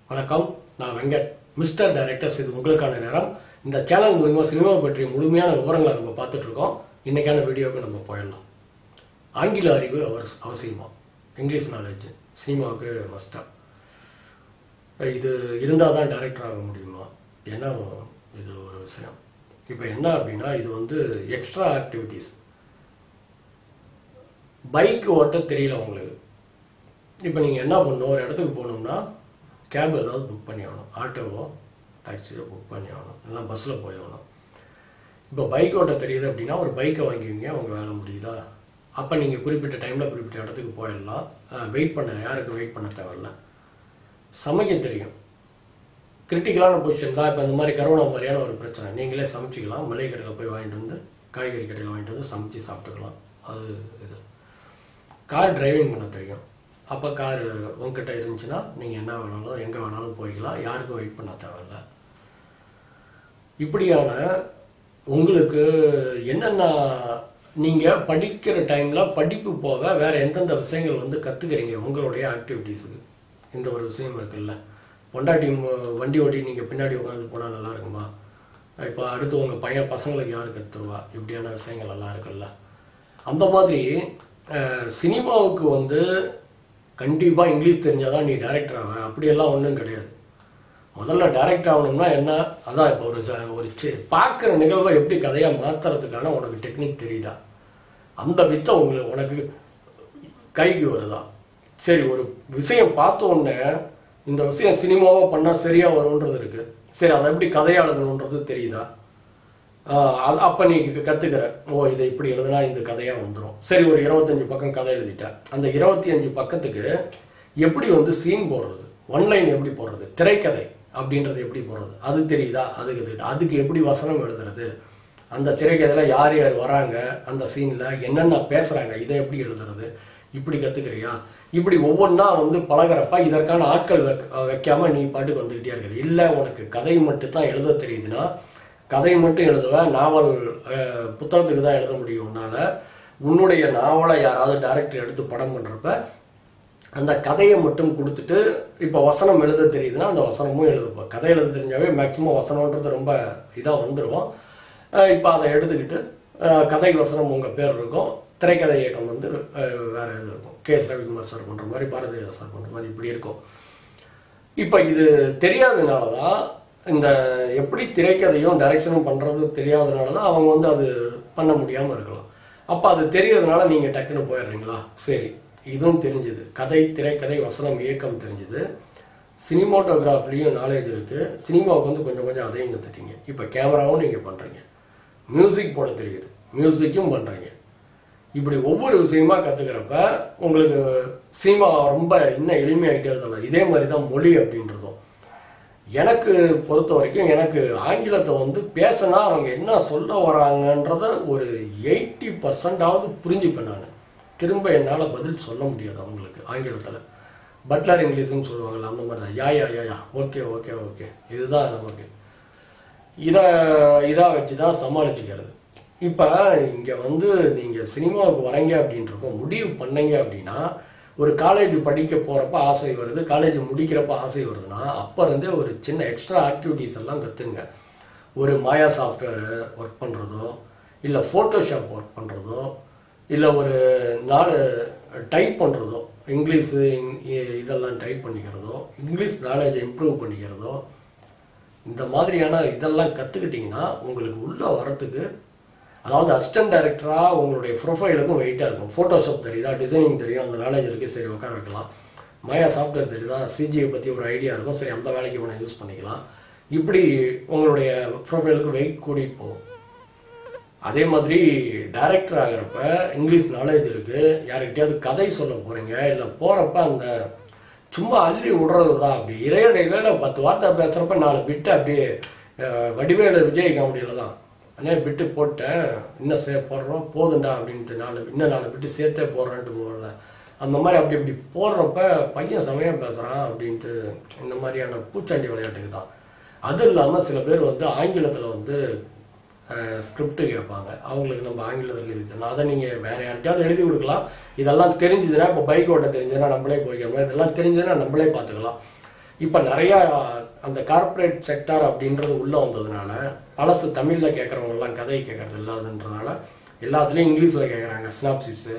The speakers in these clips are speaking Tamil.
வணக்கம் நான் வெங்கட் மிஸ்டர் டைரக்டர்ஸ் இது உங்களுக்கான நேரம் இந்த சேனல் மூலிமா சினிமாவை பற்றிய முழுமையான விவரங்களை நம்ம பார்த்துட்டு இருக்கோம் இன்னைக்கான வீடியோவுக்கு நம்ம போயிடலாம் ஆங்கில அறிவு அவர் அவசியமா இங்கிலீஷ் நாலேஜ் சினிமாவுக்கு மஸ்டா இது இருந்தால் தான் டைரக்டர் ஆக முடியுமா ஏன்னா இது ஒரு விஷயம் இப்போ என்ன அப்படின்னா இது வந்து எக்ஸ்ட்ரா ஆக்டிவிட்டீஸ் பைக் ஓட்ட தெரியல உங்களுக்கு இப்போ நீங்கள் என்ன பண்ணணும் ஒரு இடத்துக்கு போகணும்னா கேப் ஏதாவது புக் பண்ணி ஆகணும் ஆட்டோவோ டாக்ஸியோ புக் பண்ணி ஆகணும் இல்லை பஸ்ஸில் போய் ஆகணும் இப்போ பைக் ஓட்ட தெரியுது அப்படின்னா ஒரு பைக்கை வாங்கிக்கிங்க உங்கள் வேலை முடியுதா அப்போ நீங்கள் குறிப்பிட்ட டைமில் குறிப்பிட்ட இடத்துக்கு போயிடலாம் வெயிட் பண்ண யாருக்கு வெயிட் பண்ண தேவையில்ல சமைக்க தெரியும் கிரிட்டிக்கலான பொசிஷன் தான் இப்போ இந்த மாதிரி கரோனா மாதிரியான ஒரு பிரச்சனை நீங்களே சமைச்சிக்கலாம் மளிகை கடையில் போய் வாங்கிட்டு வந்து காய்கறி கடையில் வாங்கிட்டு வந்து சமைச்சு சாப்பிட்டுக்கலாம் அது இது கார் டிரைவிங் பண்ண தெரியும் அப்போ கார் உங்ககிட்ட இருந்துச்சுன்னா நீங்கள் என்ன வேணாலும் எங்கே வேணாலும் போய்க்கலாம் யாருக்கும் வெயிட் பண்ண தேவையில்ல இப்படியான உங்களுக்கு என்னென்ன நீங்கள் படிக்கிற டைமில் படிப்பு போக வேறு எந்தெந்த விஷயங்கள் வந்து கற்றுக்கிறீங்க உங்களுடைய ஆக்டிவிட்டீஸுக்கு இந்த ஒரு விஷயம் இருக்குல்ல பொண்டாட்டி ம- வண்டி ஓட்டி நீங்கள் பின்னாடி உட்காந்து போனால் நல்லா இருக்குமா இப்போ அடுத்து உங்கள் பையன் பசங்களுக்கு யார் கற்றுவா இப்படியான விஷயங்கள் எல்லாம் இருக்குல்ல அந்த மாதிரி அஹ், சினிமாவுக்கு வந்து கண்டிப்பாக இங்கிலீஷ் தெரிஞ்சாதான் நீ டைரக்டர் ஆவேன் அப்படியெல்லாம் ஒன்றும் கிடையாது முதல்ல டைரக்ட் ஆகணும்னா என்ன அதான் இப்போ ஒரு ச- ஒரு பார்க்குற நிகழ்வை எப்படி கதையாக மாற்றுறதுக்கான உனக்கு டெக்னிக் தெரியுதா அந்த வித்தை உங்களுக்கு உனக்கு கைக்கு வருதா சரி ஒரு விஷயம் பார்த்த உடனே இந்த விஷயம் சினிமாவாக பண்ணால் சரியாக வரும்ன்றது இருக்கு சரி அதை எப்படி கதையா எழுதணுன்றது தெரியுதா ஆஹ் அது அப்போ நீ கற்றுக்கிற ஓ இதை இப்படி எழுதுனா இந்த கதையாக வந்துடும் சரி ஒரு இருபத்தஞ்சு பக்கம் கதை எழுதிட்டேன் அந்த இருபத்தி அஞ்சு பக்கத்துக்கு எப்படி வந்து சீன் போடுறது ஒன்லைன் எப்படி போடுறது திரைக்கதை அப்படின்றது எப்படி போடுறது அது தெரியுதா அதுக்கு தெரியுது அதுக்கு எப்படி வசனம் எழுதுறது அந்த திரைக்கதையில் யார் யார் வராங்க அந்த சீனில் என்னென்ன பேசுகிறாங்க இதை எப்படி எழுதுறது இப்படி கற்றுக்கிறியா இப்படி ஒவ்வொன்றா வந்து பழகுறப்ப இதற்கான ஆட்கள் வைக்க வைக்காம நீ பாட்டுக்கு வந்துக்கிட்டே இருக்கிற இல்லை உனக்கு கதை மட்டும் தான் எழுத தெரியுதுன்னா கதை மட்டும் எழுதுவேன் நாவல் அஹ், புத்தகத்துக்கு தான் எழுத முடியும் உன்னால உன்னுடைய நாவலை யாராவது டைரக்டர் எடுத்து படம் பண்ணுறப்ப அந்த கதையை மட்டும் கொடுத்துட்டு இப்போ வசனம் எழுத தெரியுதுன்னா அந்த வசனமும் எழுதுப்பா கதை எழுத தெரிஞ்சாவே மேக்ஸிமம் வசனம்ன்றது ரொம்ப இதாக வந்துடும் இப்போ அதை எடுத்துக்கிட்டு அஹ், கதை வசனம் உங்கள் பேர் இருக்கும் திரைக்கதை இயக்கம் வந்து அஹ், வேற இது இருக்கும் கே எஸ் ரவிக்குமார் சார் பண்ணுற மாதிரி பாரதி சார் பண்ணுற மாதிரி இப்படி இருக்கும் இப்போ இது தெரியாதனால தான் இந்த எப்படி திரைக்கதையும் டைரக்ஷனும் பண்ணுறது தெரியாதனால தான் அவங்க வந்து அது பண்ண முடியாமல் இருக்கலாம் அப்போ அது தெரியறதுனால நீங்கள் டக்குன்னு போயிடுறீங்களா சரி இதுவும் தெரிஞ்சுது கதை திரைக்கதை வசனம் இயக்கம் தெரிஞ்சுது சினிமாட்டோகிராஃபிலையும் நாலேஜ் இருக்குது சினிமாவுக்கு வந்து கொஞ்சம் கொஞ்சம் அதையும் கற்றுட்டீங்க இப்போ கேமராவும் நீங்கள் பண்ணுறீங்க மியூசிக் போட தெரியுது மியூசிக்கும் பண்ணுறீங்க இப்படி ஒவ்வொரு விஷயமா கற்றுக்கிறப்ப உங்களுக்கு சினிமா ரொம்ப இன்னும் எளிமையாகிட்டே இருந்தலாம் இதே மாதிரி தான் மொழி அப்படின்றதும் எனக்கு பொறுத்த வரைக்கும் எனக்கு ஆங்கிலத்தை வந்து பேசினா அவங்க என்ன சொல்ல வராங்கன்றத ஒரு எயிட்டி பர்சன்டாவது புரிஞ்சுப்பேன் நான் திரும்ப என்னால் பதில் சொல்ல முடியாது அவங்களுக்கு ஆங்கிலத்தில் பட்லர் இங்கிலீஷ்னு சொல்லுவாங்கல்ல அந்த மாதிரி தான் yeah yeah yeah yeah okay okay okay இதுதான் நமக்கு இதை இதாக வச்சு தான் சமாளிச்சுக்கிறது இப்போ இங்கே வந்து நீங்கள் சினிமாவுக்கு வரீங்க அப்படின்றப்போ முடிவு பண்ணீங்க அப்படின்னா ஒரு காலேஜ் படிக்க போகிறப்ப ஆசை வருது காலேஜ் முடிக்கிறப்ப ஆசை வருதுன்னா அப்போ இருந்தே ஒரு சின்ன எக்ஸ்ட்ரா ஆக்டிவிட்டீஸ் எல்லாம் கற்றுங்க ஒரு மாயா சாஃப்ட்வேர் ஒர்க் பண்ணுறதோ இல்லை ஃபோட்டோஷாப் ஒர்க் பண்ணுறதோ இல்லை ஒரு நாலு டைப் பண்ணுறதோ இங்கிலீஷு இங்- இதெல்லாம் டைப் பண்ணிக்கிறதோ இங்கிலீஷ் நாலேஜை இம்ப்ரூவ் பண்ணிக்கிறதோ இந்த மாதிரியான இதெல்லாம் கற்றுக்கிட்டிங்கன்னா உங்களுக்கு உள்ளே வரத்துக்கு அதாவது அசிஸ்டன்ட் டைரக்டராக உங்களுடைய ப்ரொஃபைலுக்கும் வெயிட்டாக இருக்கும் ஃபோட்டோஷாப் தெரியுதா டிசைனிங் தெரியும் அந்த நாலேஜ் இருக்குது சரி உட்கார வைக்கலாம் மாயா சாஃப்ட்வேர் தெரியுதா சிஜியை பற்றி ஒரு ஐடியா இருக்கும் சரி அந்த வேலைக்கு இவனை யூஸ் பண்ணிக்கலாம் இப்படி உங்களுடைய ப்ரொஃபைலுக்கு வெயிட் கூட்டிகிட்டு போகும் அதே மாதிரி டைரக்டர் ஆகிறப்ப இங்கிலீஷ் நாலேஜ் இருக்கு யாருக்கிட்டையாவது கதை சொல்ல போறீங்க இல்லை போறப்ப அந்த சும்மா அள்ளி விடுறது தான் அப்படி இறையடையில பத்து வார்த்தை பேசுறப்ப நாலு பிட்டு அப்படியே அஹ், வடிவேலு விஜய் காமெடியில தான் அண்ணே பிட்டு போட்டேன் இன்னும் சே போடுறோம் போதுண்டா அப்படின்ட்டு நாலு இன்னும் நாலு பிட்டு சேர்த்தே போடுறேன்ட்டு போகல அந்த மாதிரி அப்படி இப்படி போடுறப்ப பையன் சமயம் பேசுகிறான் அப்படின்ட்டு இந்த மாதிரியான பூச்சாண்டி விளையாட்டுக்கு தான் அது இல்லாமல் சில பேர் வந்து ஆங்கிலத்தில் வந்து ஸ்கிரிப்ட் கேட்பாங்க அவங்களுக்கு நம்ம ஆங்கிலத்தில் எழுதி தரணும் அதை நீங்கள் வேற யார்கிட்டயாவது எழுதி கொடுக்கலாம் இதெல்லாம் தெரிஞ்சுதுன்னா இப்போ பைக் ஓட்ட தெரிஞ்சதுன்னா நம்மளே போய்க்கலாம் இதெல்லாம் தெரிஞ்சதுன்னா நம்மளே பார்த்துக்கலாம் இப்போ நிறையா அந்த கார்ப்பரேட் செக்டார் அப்படின்றது உள்ளே வந்ததுனால பழசு தமிழில் கேட்குறவங்கலாம் கதை கேட்கறது இல்லாதன்றனால எல்லாத்துலேயும் இங்கிலீஷில் கேட்குறாங்க ஸ்னாப்சிஸு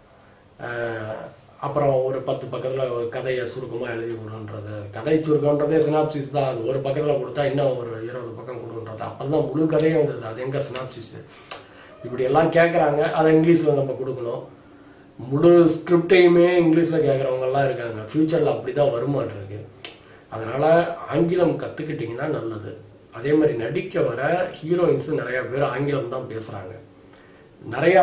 அப்புறம் ஒரு பத்து பக்கத்தில் ஒரு கதையை சுருக்கமாக எழுதி கொடுன்றது கதை சுருக்கன்றதே சினாப்சிஸ் தான் அது ஒரு பக்கத்தில் கொடுத்தா இன்னும் ஒரு இருபது பக்கம் கொடுன்றது அப்புறம் தான் முழு கதையே வந்துருது அது எங்கே சினாப்சிஸு இப்படி எல்லாம் கேட்குறாங்க அதை இங்கிலீஷில் நம்ம கொடுக்கணும் முழு ஸ்கிரிப்டையுமே இங்கிலீஷில் கேட்குறவங்கலாம் இருக்காங்க ஃப்யூச்சரில் அப்படி தான் வருமாட்டிருக்கு அதனால் ஆங்கிலம் கற்றுக்கிட்டிங்கன்னா நல்லது அதே மாதிரி நடிக்க வர ஹீரோயின்ஸு நிறையா பேர் ஆங்கிலம் தான் பேசுகிறாங்க நிறையா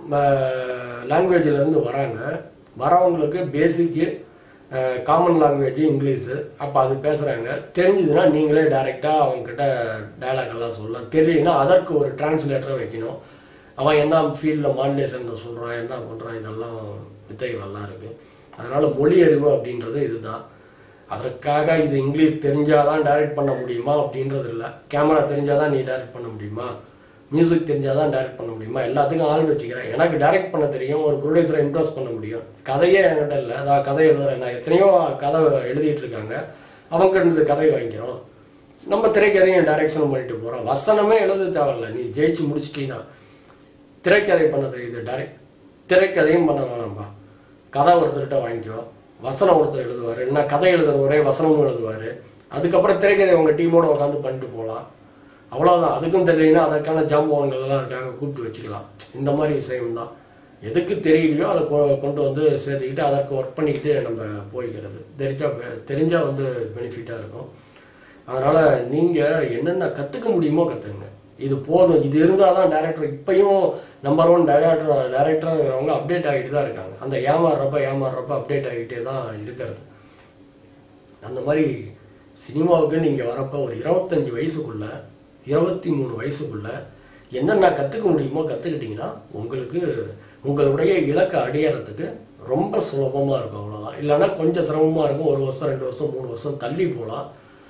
லாங்குவேஜிலேருந்து வராங்க வரவங்களுக்கு பேசிக்கு காமன் லாங்குவேஜ் இங்கிலீஷு அப்போ அது பேசுகிறாங்க தெரிஞ்சதுன்னா நீங்களே டைரெக்டாக அவங்கக்கிட்ட டயலாக் எல்லாம் சொல்லலாம் தெரியலனா அதற்கு ஒரு டிரான்ஸ்லேட்டரை வைக்கணும் அவன் என்ன ஃபீல்டில் மாடுலேஷன் சொல்கிறான் என்ன பண்ணுறான் இதெல்லாம் வித்தைகள்லாம் இருக்குது அதனால் மொழி அறிவு அப்படின்றது இதுதான் அதற்காக இது இங்கிலீஷ் தெரிஞ்சாதான் டைரக்ட் பண்ண முடியுமா அப்படின்றது இல்லை கேமரா தெரிஞ்சாதான் நீ டைரக்ட் பண்ண முடியுமா மியூசிக் தெரிஞ்சாதான் டைரக்ட் பண்ண முடியுமா எல்லாத்துக்கும் ஆள் வச்சுக்கிறேன் எனக்கு டைரக்ட் பண்ண தெரியும் ஒரு ப்ரொடியூசரை இம்ப்ரெஸ் பண்ண முடியும் கதையே என்கிட்ட இல்லை அதான் கதை எழுதுறேன் நான் எத்தனையோ கதை எழுதிட்டு இருக்காங்க அவங்க இருந்து கதை வாங்கிக்கிறோம் நம்ம திரைக்கதையும் டைரக்ஷன் பண்ணிட்டு போகிறோம் வசனமே எழுத தேவையில்ல நீ ஜெயிச்சு முடிச்சிட்டீங்கன்னா திரைக்கதை பண்ண தெரியுது டைரக்ட் திரைக்கதையும் பண்ண வேணாம்பா கதை ஒருத்தர்கிட்ட வாங்கிக்கோ வசனம் ஒருத்தர் எழுதுவார் என்ன கதை எழுதுறவரே வசனமும் எழுதுவார் அதுக்கப்புறம் திரைக்கதை உங்க டீமோட உட்காந்து பண்ணிட்டு போகலாம் அவ்வளோதான் அதுக்கும் தெரியலனா அதற்கான ஜாம்பவான்கள் எல்லாம் இருக்காங்க கூப்பிட்டு வச்சுக்கலாம் இந்த மாதிரி விஷயம் தான் எதுக்கு தெரியலையோ அதை கொ- கொண்டு வந்து சேர்த்துக்கிட்டு அதற்கு ஒர்க் பண்ணிக்கிட்டு நம்ம போய்க்கிறது தெரிஞ்சா பெ- தெரிஞ்சா வந்து பெனிஃபிட்டாக இருக்கும் அதனால் நீங்கள் என்னென்ன கற்றுக்க முடியுமோ கற்றுக்குங்க இது போதும் இது இருந்தால் தான் டேரக்டர் இப்பயும் நம்பர் ஒன் டைரக்டர் டேரக்டராக இருக்கிறவங்க அப்டேட் ஆகிட்டு தான் இருக்காங்க அந்த ஏமாறுறப்ப ஏமாறுறப்ப அப்டேட் ஆகிட்டே தான் இருக்கிறது அந்த மாதிரி சினிமாவுக்கு நீங்கள் வரப்போ ஒரு இருபத்தஞ்சி வயசுக்குள்ள இருபத்தி மூணு வயசுக்குள்ள என்னென்ன கற்றுக்க முடியுமோ கற்றுக்கிட்டிங்கன்னா உங்களுக்கு உங்களுடைய இலக்கை அடையறதுக்கு ரொம்ப சுலபமாக இருக்கும் அவ்வளோதான் இல்லைன்னா கொஞ்சம் சிரமமாக இருக்கும் ஒரு வருஷம் ரெண்டு வருஷம் மூணு வருஷம் தள்ளி போகலாம்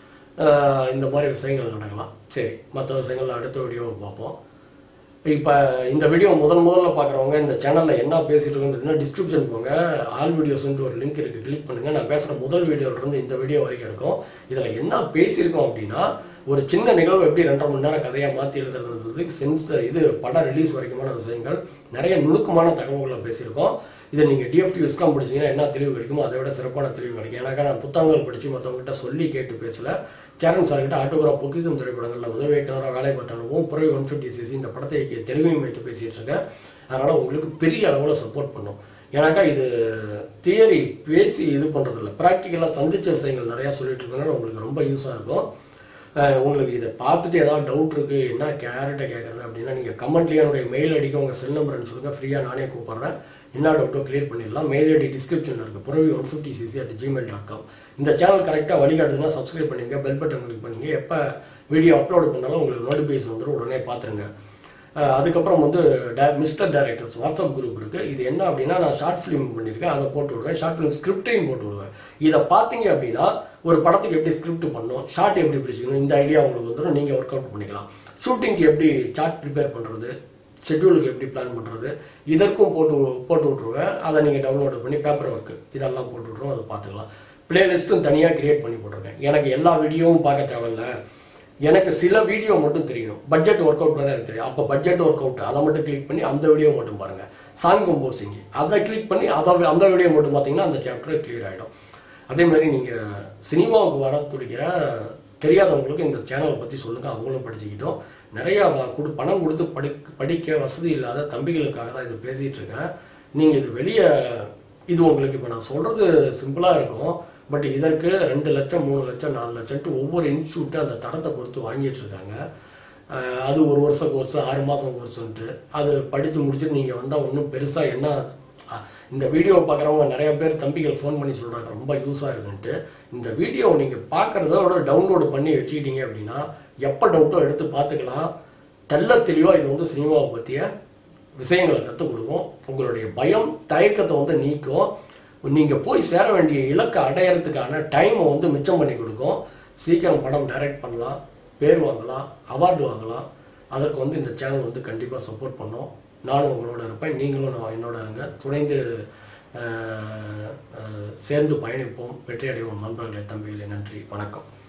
ஆஹ் இந்த மாதிரி விஷயங்கள் நடக்கலாம் சரி மற்ற விஷயங்கள் அடுத்த வீடியோவை பார்ப்போம் இப்போ இந்த வீடியோ முதல் முதல்ல பார்க்குறவங்க இந்த சேனலில் என்ன பேசிட்டு இருக்குன்னு டிஸ்கிரிப்ஷன் போங்க ஆல் வீடியோஸ்ன்ட்டு ஒரு லிங்க் இருக்குது கிளிக் பண்ணுங்கள் நான் பேசுகிற முதல் வீடியோல இருந்து இந்த வீடியோ வரைக்கும் இருக்கும் இதில் என்ன பேசியிருக்கோம் அப்படின்னா ஒரு சின்ன நிகழ்வு எப்படி ரெண்டரை மணி நேரம் கதையாக மாற்றி எழுதுறது சென்ஸ் இது படம் ரிலீஸ் வரைக்குமான விஷயங்கள் நிறைய நுணுக்கமான தகவல்களை பேசியிருக்கோம் இதை நீங்கள் டிஎஃப்டி விஸ்காம் படிச்சீங்கன்னா என்ன தெளிவு கிடைக்குமோ அதை விட சிறப்பான தெளிவு கிடைக்கும் ஏன்னாக்கா நான் புத்தகங்கள் படித்து மற்றவங்ககிட்ட சொல்லி கேட்டு பேசல சேரன் சார்கிட்ட ஆட்டோகிராஃப் பொக்கிசம் திரைப்படங்களில் உதவி இயக்குனராக வேலை பார்த்த அனுபவம் புறவை ஒன் ஃபிஃப்டி சிசி இந்த படத்தை இயக்கிய தெளிவையும் வைத்து பேசிகிட்டு இருக்கேன் அதனால் உங்களுக்கு பெரிய அளவில் சப்போர்ட் பண்ணும் ஏன்னாக்கா இது தியரி பேசி இது பண்ணுறது இல்லை ப்ராக்டிக்கலாக சந்திச்ச விஷயங்கள் நிறையா சொல்லிட்டு இருக்கனால உங்களுக்கு ரொம்ப யூஸாக இருக்கும் அஹ் உங்களுக்கு இதை பார்த்துட்டு ஏதாவது டவுட் இருக்குது என்ன கேரட்டை கேட்குறது அப்படின்னா நீங்கள் கமெண்ட்லேயே என்னுடைய மெயில் ஐடிக்கு உங்கள் செல் நம்பர்னு சொல்லுங்க ஃப்ரீயாக நானே கூப்பிட்றேன் என்ன டவுட்டோ கிளியர் பண்ணிடலாம் மெயில் ஐடி டிஸ்கிரிப்ஷனில் இருக்குது Puravi one fifty CC at Gmail dot com இந்த சேனல் கரெக்டாக வழிகாட்டுதுன்னா சப்ஸ்கிரைப் பண்ணுங்க பெல் பட்டன் கிளிக் பண்ணிங்க எப்போ வீடியோ அப்லோட் பண்ணாலும் உங்களுக்கு நோட்டிஃபிகேஷன் வந்துடும் உடனே பார்த்துருங்க அஹ் அதுக்கப்புறம் வந்து டே மிஸ்டர் டைரக்டர்ஸ் வாட்ஸ்அப் குரூப் இருக்கு இது என்ன அப்படின்னா நான் ஷார்ட் ஃபிலிம் பண்ணியிருக்கேன் அதை போட்டு விடுவேன் ஷார்ட் ஃபிலிம் ஸ்கிரிப்டையும் போட்டு விடுவேன் இதை பார்த்தீங்க அப்படின்னா ஒரு படத்துக்கு எப்படி ஸ்கிரிப்ட் பண்ணணும் ஷார்ட் எப்படி பிடிச்சிக்கணும் இந்த ஐடியா உங்களுக்கு வந்துடும் நீங்கள் ஒர்க் அவுட் பண்ணிக்கலாம் ஷூட்டிங்க்கு எப்படி சார்ட் ப்ரிப்பேர் பண்ணுறது ஷெட்யூலுக்கு எப்படி பிளான் பண்ணுறது இதற்கும் போட்டு போட்டு விட்ருவேன் அதை நீங்கள் டவுன்லோட் பண்ணி பேப்பர் ஒர்க்கு இதெல்லாம் போட்டு விட்ருவோம் அதை பார்த்துக்கலாம் பிளேலிஸ்ட்டும் தனியாக கிரியேட் பண்ணி போட்டிருக்கேன் எனக்கு எல்லா வீடியோவும் பார்க்க தேவையில்ல எனக்கு சில வீடியோ மட்டும் தெரியணும் பட்ஜெட் ஒர்க் அவுட் பண்ண எனக்கு தெரியும் அப்போ பட்ஜெட் ஒர்க் அவுட் அதை மட்டும் கிளிக் பண்ணி அந்த வீடியோ மட்டும் பாருங்க சாங் கம்போசிங் அதை கிளிக் பண்ணி அதை அந்த வீடியோ மட்டும் பார்த்தீங்கன்னா அந்த சாப்டர் கிளியர் ஆகிடும் அதே மாதிரி நீங்கள் சினிமாவுக்கு வர துடிக்கிற தெரியாதவங்களுக்கு இந்த சேனலை பற்றி சொல்லுங்கள் அவங்களும் படிச்சுக்கிட்டோம் நிறையா வ- கொடு பணம் கொடுத்து படி படிக்க வசதி இல்லாத தம்பிகளுக்காக தான் இது பேசிகிட்டு இருக்கேன் நீங்கள் இது வெளியே இது உங்களுக்கு இப்போ நான் சொல்கிறது சிம்பிளாக இருக்கும் பட் இதற்கு ரெண்டு லட்சம் மூணு லட்சம் நாலு லட்சம்ட்டு ஒவ்வொரு இன்ஸ்டியூட்டும் அந்த தரத்தை பொறுத்து வாங்கிட்டு இருக்காங்க அஹ் அது ஒரு வருஷம் கோர்ஸ் ஆறு மாதம் கோர்ஸுன்ட்டு அது படித்து முடிச்சுட்டு நீங்கள் வந்தால் ஒன்றும் பெருசாக என்ன அஹ் இந்த வீடியோ பார்க்குறவங்க நிறைய பேர் தம்பிகள் ஃபோன் பண்ணி சொல்கிறாங்க ரொம்ப யூஸாக இருக்குன்ட்டு இந்த வீடியோ நீங்கள் பார்க்குறதோட டவுன்லோடு பண்ணி வச்சுக்கிட்டீங்க அப்படின்னா எப்போ டவுட்டோ எடுத்து பார்த்துக்கலாம் தெள்ள தெளிவாக இது வந்து சினிமாவை பற்றிய விஷயங்களை கற்றுக் கொடுக்கும் உங்களுடைய பயம் தயக்கத்தை வந்து நீக்கும் நீங்கள் போய் சேர வேண்டிய இலக்கை அடையறதுக்கான டைமை வந்து மிச்சம் பண்ணி கொடுக்கும் சீக்கிரம் படம் டைரக்ட் பண்ணலாம் பேர் வாங்கலாம் அவார்டு வாங்கலாம் அதற்கு வந்து இந்த சேனல் வந்து கண்டிப்பாக சப்போர்ட் பண்ணும் நானும் உங்களோட இருப்பேன் நீங்களும் நான் என்னோட இருங்க துணைந்து அஹ், அஹ், சேர்ந்து பயணிப்போம் வெற்றி அடைவோம் நண்பர்களே தம்பிகளே நன்றி வணக்கம்